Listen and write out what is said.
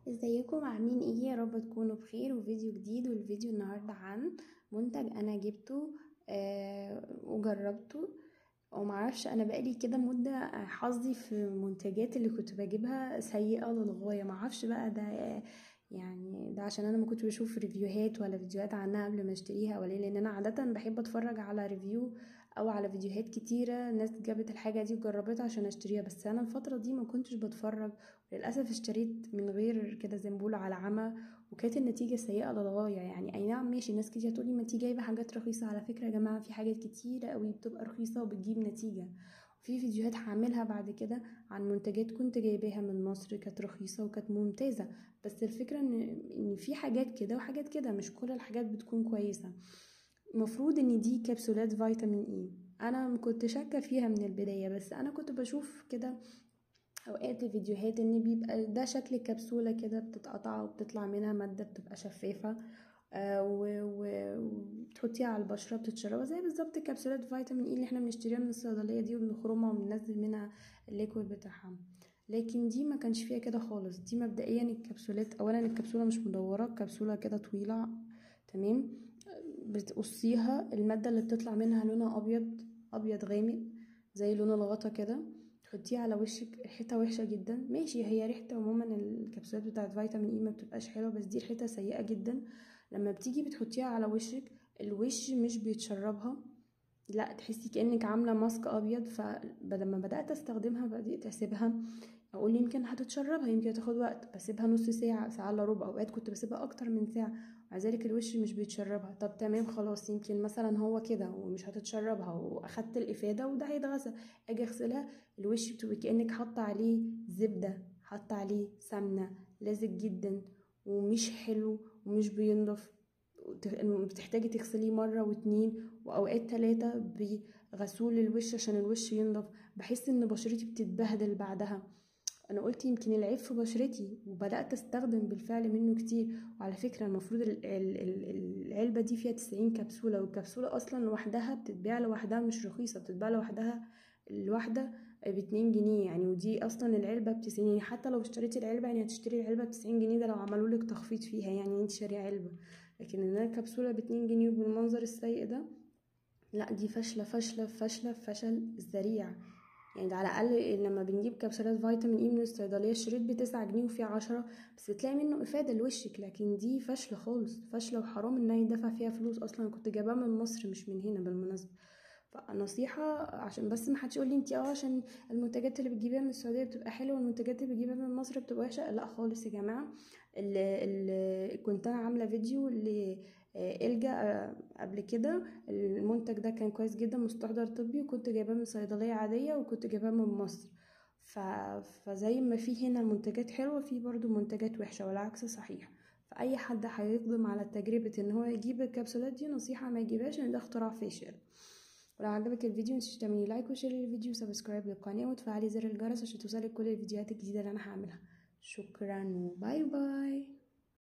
ازيكم عاملين ايه يا رب تكونوا بخير وفيديو جديد والفيديو النهارده عن منتج انا جبته آه وجربته ومعرفش انا بقالي كده مده حظي في المنتجات اللي كنت بجيبها سيئه للغايه معرفش بقى ده يعني ده عشان انا ما كنت بشوف ريفيوهات ولا فيديوهات عنها قبل ما اشتريها ولا إيه، لان انا عاده بحب اتفرج على ريفيو او على فيديوهات كتيره ناس جابت الحاجه دي وجربتها عشان اشتريها بس انا الفتره دي ما كنتش بتفرج وللاسف اشتريت من غير كده زي ما بيقولوا على عمى وكانت النتيجه سيئه للغايه يعني اي نعم ماشي ناس كتير تقولي ما انتي جايبه حاجات رخيصه على فكره يا جماعه في حاجات كتيره قوي بتبقى رخيصه وبتجيب نتيجه في فيديوهات هعملها بعد كده عن منتجات كنت جايباها من مصر كانت رخيصه وكانت ممتازه بس الفكره ان ان في حاجات كده وحاجات كده مش كل الحاجات بتكون كويسه المفروض ان دي كبسولات فيتامين اي انا كنت شاكه فيها من البدايه بس انا كنت بشوف كده اوقات الفيديوهات ان بيبقى ده شكل الكبسوله كده بتتقطع وبتطلع منها ماده بتبقى شفافه آه وبتحطيها على البشره بتتشربها زي بالظبط كبسولات فيتامين اي اللي احنا بنشتريها من الصيدليه دي وبنخرمها وبننزل منها الليكويد بتاعها لكن دي ما كانش فيها كده خالص دي مبدئيا الكبسولات اولا الكبسوله مش مدوره كبسوله كده طويله تمام بتقصيها الماده اللي بتطلع منها لونها ابيض ابيض غامق زي لون الغطا كده تحطيه على وشك ريحتها وحشه جدا ماشي هي ريحه عموما الكبسولات بتاعت فيتامين اي ما بتبقاش حلوه بس دي ريحتها سيئه جدا لما بتيجي بتحطيها على وشك الوش مش بيتشربها لا تحسي كانك عامله ماسك ابيض فلما بدات استخدمها بدات اسيبها اقول يمكن هتتشربها يمكن هتاخد وقت بسيبها نص ساعه ساعه الا ربع اوقات كنت بسيبها اكتر من ساعه ومع ذلك الوش مش بيتشربها طب تمام خلاص يمكن مثلا هو كده ومش هتتشربها واخدت الافاده وده هيتغسل اجي اغسلها الوش بتبقى كانك حاطه عليه زبده حاطه عليه سمنه لازق جدا ومش حلو ومش بينضف بتحتاجي تغسليه مرة واتنين وأوقات تلاتة بغسول الوش عشان الوش ينضف بحس ان بشرتي بتتبهدل بعدها انا قلت يمكن العيب في بشرتي وبدات استخدم بالفعل منه كتير وعلى فكره المفروض العلبه دي فيها 90 كبسوله والكبسوله اصلا لوحدها بتتباع لوحدها مش رخيصه بتتباع لوحدها الواحده باتنين جنيه يعني ودي اصلا العلبه بتسعين يعني حتى لو اشتريتي العلبه يعني هتشتري العلبه بتسعين جنيه ده لو عملوا لك تخفيض فيها يعني انت شاريه علبه لكن ان الكبسوله باتنين جنيه وبالمنظر السيء ده لا دي فاشله فاشله فاشله فشل ذريع يعني ده على الاقل لما بنجيب كبسولات فيتامين اي من الصيدليه الشريط بتسعة جنيه وفيه عشرة بس بتلاقي منه افاده لوشك لكن دي فاشله خالص فاشله وحرام ان يدفع فيها فلوس اصلا كنت جايباها من مصر مش من هنا بالمناسبه فنصيحة عشان بس ما حدش يقول لي انت اه عشان المنتجات اللي بتجيبيها من السعودية بتبقى حلوة والمنتجات اللي بتجيبيها من مصر بتبقى وحشة لا خالص يا جماعة اللي, اللي كنت انا عاملة فيديو اللي الجا قبل كده المنتج ده كان كويس جدا مستحضر طبي وكنت جايباه من صيدليه عاديه وكنت جايباه من مصر ف... فزي ما في هنا منتجات حلوه في برضو منتجات وحشه والعكس صحيح فاي حد هيقدم على تجربه ان هو يجيب الكبسولات دي نصيحه ما يجيبهاش ان ده اختراع فاشل ولو عجبك الفيديو متنسيش تعملي لايك وشير للفيديو وسبسكرايب للقناه وتفعلي زر الجرس عشان توصلك كل الفيديوهات الجديده اللي انا هعملها شكرا وباي باي